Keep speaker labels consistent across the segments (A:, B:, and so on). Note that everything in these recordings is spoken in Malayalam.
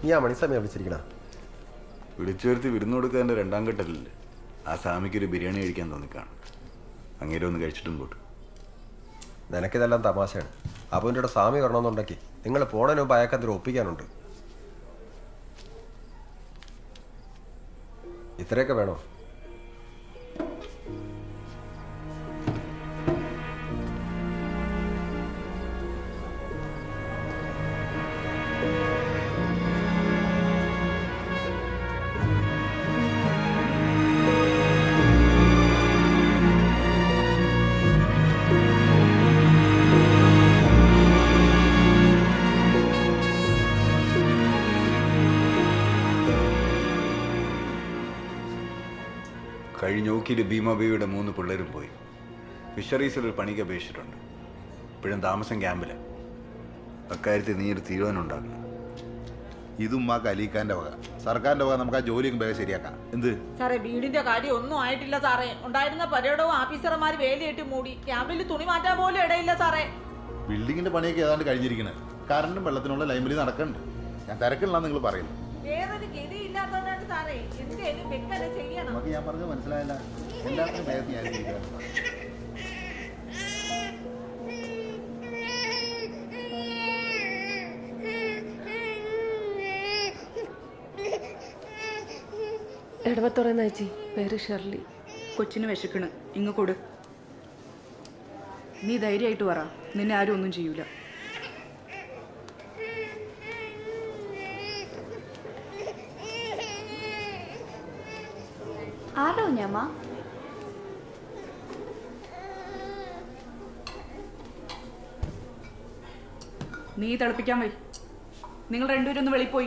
A: നീ ആ മണിസമയം വിളിച്ചിരിക്കണ
B: വിളിച്ചു വരുത്തി വിരുന്ന് കൊടുക്കാൻ്റെ രണ്ടാം ഘട്ടത്തിലല്ലേ ആ സ്വാമിക്ക് ഒരു ബിരിയാണി കഴിക്കാൻ തോന്നിക്കാണും അങ്ങേരെ ഒന്ന് കഴിച്ചിട്ടും പോട്ടു
A: നിനക്കിതെല്ലാം തമാശയാണ് അപ്പുവിൻ്റെ കൂടെ സ്വാമി വരണമെന്നുണ്ടെങ്കിൽ നിങ്ങൾ പോണതിന് മുമ്പ് അയാൾക്ക് എന്തൊരു ഒപ്പിക്കാനുണ്ട് ഇത്രയൊക്കെ വേണോ
B: കഴിഞ്ഞ ഓക്കിയിൽ ഭീമാബേബിയുടെ മൂന്ന് പിള്ളേരും പോയി ഫിഷറീസിൽ ഒരു പണിക്ക് അപേക്ഷിച്ചിട്ടുണ്ട് ഇപ്പോഴും താമസം ക്യാമ്പില് അക്കാര്യത്തിൽ നീ ഒരു തീരുമാനം ഉണ്ടാക്കണം
C: ഇതും ആ കലീഖാന്റെ വക സർക്കാരിന്റെ വക നമുക്ക് ആ ജോലിയും വേഗം ശരിയാക്കാം എന്ത്
D: സാറേ വീടിന്റെ കാര്യം ഒന്നും ആയിട്ടില്ല സാറേ ഉണ്ടായിരുന്ന പരേഡവും ഓഫീസർമാർ വേലിയിട്ട് മൂടി ക്യാമ്പിൽ തുണി മാറ്റാൻ പോലും ഇടയില്ല സാറേ
C: ബിൽഡിങ്ങിന്റെ പണിയൊക്കെ ഏതാണ്ട് കഴിഞ്ഞിരിക്കുന്നത് കറണ്ടും വെള്ളത്തിനുള്ള ലൈൻബിലി നടക്കുന്നുണ്ട് ഞാൻ തിരക്കില്ല നിങ്ങൾ പറയുന്നു
D: വേറൊരു ഗതി ഇല്ലാത്തതുകൊണ്ടാണ് സാറേ എന്തേലും വെക്കത് ചെയ്യണം
C: നമുക്ക് ഞാൻ പറഞ്ഞത് മനസ്സിലായില്ല എല്ലാത്തിനും വേഗത്തിൽ ഞാൻ ഇരിക്കുകയാണ്.
E: എടവത്തുറന്ന ചേച്ചി പേര് ഷെർലി
F: കൊച്ചിന് വിശക്കണ് ഇങ്ങ് കൊടു നീ ധൈര്യമായിട്ട് പറ നിന്നെ ആരും ഒന്നും ചെയ്യൂല
G: ആരോ ഞാമ്മ
F: നീ തിളപ്പിക്കാൻ വൈ നിങ്ങൾ രണ്ടുപേരും ഒന്ന് വെളിപ്പോയി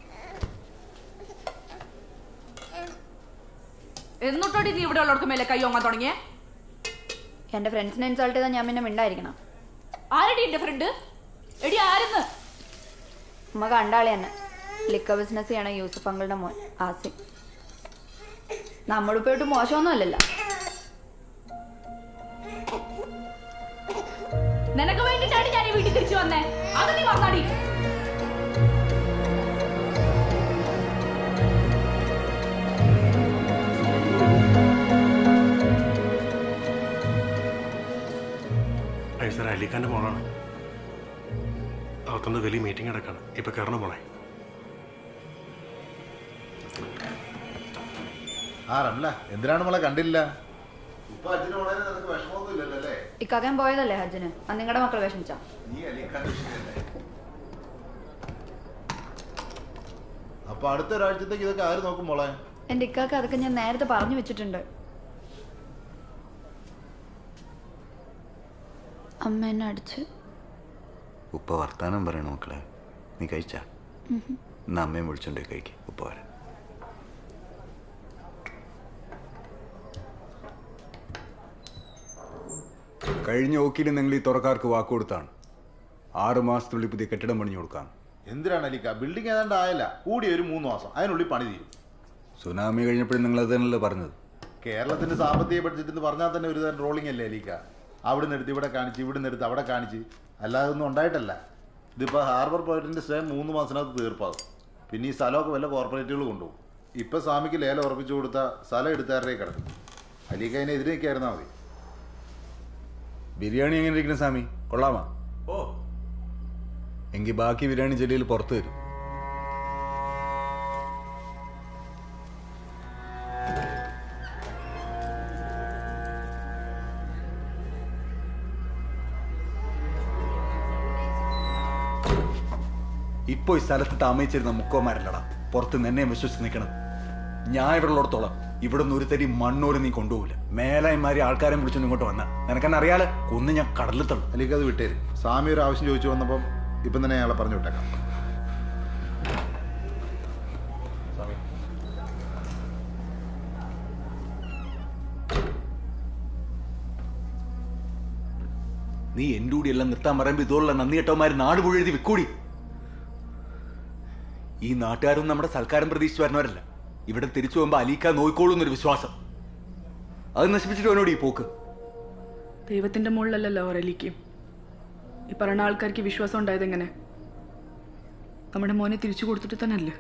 F: എന്നിട്ടോടി നീ ഇവിടെ ഉള്ളവർക്ക് മേലെ കൈ ഓങ്ങാൻ തുടങ്ങിയേ
G: എന്റെ ഫ്രണ്ട്സിനെ ഇൻസൾട്ട് ചെയ്താൽ ഞാൻ പിന്നെ മിണ്ടായിരിക്കണം
F: ആരടി എന്റെ ഫ്രണ്ട് എടി ആരെന്ന്
G: ഉമ്മ കണ്ടാളി തന്നെ ലിക്ക ബിസിനസ് ചെയ്യണ യൂസഫ് അങ്കിളുടെ മോൻ ആസിം നമ്മളിപ്പോയിട്ട് മോശമൊന്നും അല്ലല്ലോ
F: നിനക്ക് വേണ്ടിട്ടാണ് ഞാൻ ഈ വീട്ടിൽ തിരിച്ചു വന്നേ അത് നീ വന്നാടി
H: സാർ അലിഖാന്റെ മോളാണ് അകത്തുനിന്ന് വലിയ മീറ്റിംഗ് നടക്കാണ് ഇപ്പൊ കയറണം മോളെ
C: ആ റംല എന്തിനാണ് നമ്മളെ കണ്ടില്ല ഉപ്പ അച്ഛനും വളരെ നിനക്ക് വിഷമമൊന്നും ഇല്ലല്ലോ അല്ലേ
G: ഇക്കാക്കൻ പോയതല്ലേ ഹജ്ജിന് അന്ന് നിങ്ങളുടെ മക്കൾ വിഷമിച്ചാ
C: നീ അലിഖാന്റെ വിഷയമല്ലേ അപ്പൊ അടുത്ത ഒരാഴ്ചത്തേക്ക് ഇതൊക്കെ ആര് നോക്കും മോളെ
G: എന്റെ ഇക്കാക്ക അതൊക്കെ ഞാൻ നേരത്തെ പറഞ്ഞു വെച്ചിട്ടുണ്ട് അമ്മ എന്നെ അടിച്ച്
B: ഉപ്പ വർത്താനം പറയണ മക്കളെ നീ കഴിച്ചാ എന്നാ അമ്മയും വിളിച്ചോണ്ടേ കഴിക്ക് ഉപ്പ വരാം കഴിഞ്ഞ ഓക്കിയിൽ നിങ്ങൾ ഈ തുറക്കാർക്ക് വാക്ക് കൊടുത്താണ് ആറ് മാസത്തിനുള്ളിൽ പുതിയ കെട്ടിടം പണിഞ്ഞു കൊടുക്കാം
C: എന്തിനാണ് അലിക്ക ബിൽഡിംഗ് ഏതാണ്ട് ആയല്ല കൂടി ഒരു മൂന്ന് മാസം അതിനുള്ളിൽ പണി തീരും
B: സുനാമി കഴിഞ്ഞപ്പോഴും നിങ്ങൾ അത് തന്നെയല്ലേ പറഞ്ഞത്
C: കേരളത്തിന്റെ സാമ്പത്തിക ബഡ്ജറ്റ് എന്ന് പറഞ്ഞാൽ തന്നെ ഒരു തരം റോളിംഗ് അല്ലേ അലിക്ക അവിടെ നിന്ന് എടുത്ത് ഇവിടെ കാണിച്ച് ഇവിടെ നിന്ന് എടുത്ത് അവിടെ കാണിച്ച് അല്ലാതെ ഒന്നും ഉണ്ടായിട്ടല്ല ഇതിപ്പോൾ ഹാർബർ പോയിന്റിന്റെ സ്റ്റേ മൂന്ന് മാസത്തിനകത്ത് തീർപ്പാകും പിന്നെ ഈ സ്ഥലമൊക്കെ വല്ല കോർപ്പറേറ്റുകൾ കൊണ്ടുപോകും ഇപ്പൊ സ്വാമിക്ക് ലേലം ഉറപ്പിച്ചു കൊടുത്ത സ്ഥലം എടുത്താരുടെ കിടക്കും അലിക്ക അതിനെ എതിരെ നിൽക്കായിരുന്നാൽ മതി
B: ബിരിയാണി എങ്ങനെ ഇരിക്കണം സ്വാമി കൊള്ളാമാ ഓ എങ്കിൽ ബാക്കി ബിരിയാണി ജലീൽ പുറത്തു തരും ഇപ്പൊ ഈ സ്ഥലത്ത് താമസിച്ചിരുന്ന മുക്കോമാരല്ലടാ പുറത്ത് നിന്നെ വിശ്വസിച്ച് നിൽക്കണം ഞാൻ ഇവിടെ ഉള്ളിടത്തോളം ഇവിടെ നിന്ന് ഒരു തരി മണ്ണൂര് നീ കൊണ്ടുപോകില്ല മേലായിമാരി ആൾക്കാരെ വിളിച്ചോണ്ട് ഇങ്ങോട്ട് വന്ന നിനക്കെന്നെ അറിയാലോ കൊന്ന് ഞാൻ കടലിൽ തള്ളും
C: അലിക്ക അത് വിട്ടേര് സ്വാമി ഒരു ആവശ്യം ചോദിച്ചു വന്നപ്പം ഇപ്പം തന്നെ അയാളെ പറഞ്ഞു വിട്ടേക്കാം
B: നീ എൻ്റെ കൂടി എല്ലാം നിർത്താൻ പറയുമ്പോ ഇതുള്ള നന്ദി കെട്ടവന്മാര് നാട് മുഴുവൻ എഴുതി വെക്കൂടി ഈ നാട്ടുകാരും നമ്മുടെ സൽക്കാരം പ്രതീക്ഷിച്ച് വരുന്നവരല്ല ഇവിടെ തിരിച്ചു പോകുമ്പോ അലീക്ക നോയിക്കോളൂ എന്നൊരു വിശ്വാസം അത് നശിപ്പിച്ചിട്ട് അവനോട് ഈ പോക്ക്
F: ദൈവത്തിന്റെ മുകളിലല്ലല്ലോ ഒരലിക്കും ഈ പറയുന്ന ആൾക്കാർക്ക് വിശ്വാസം ഉണ്ടായത് എങ്ങനെ നമ്മുടെ മോനെ തിരിച്ചു കൊടുത്തിട്ട് തന്നെ അല്ലേ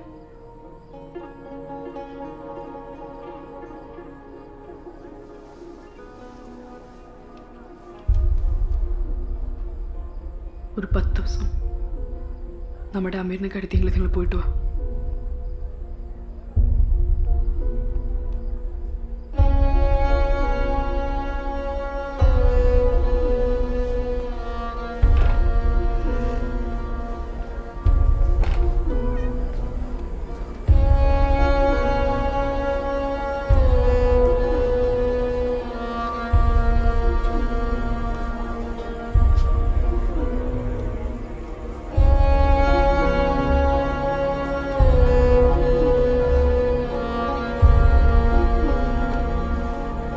F: ഒരു പത്ത് ദിവസം നമ്മുടെ അമീറിനെ കരുതിയെങ്കിൽ നിങ്ങൾ പോയിട്ട് വാ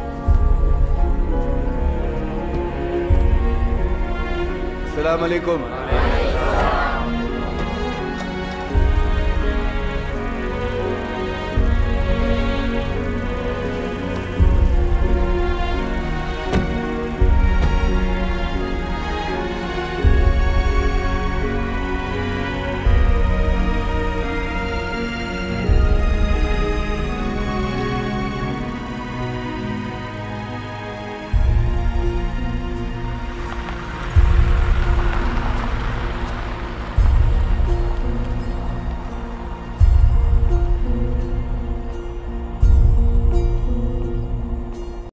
B: അസ്സലാമലൈക്കും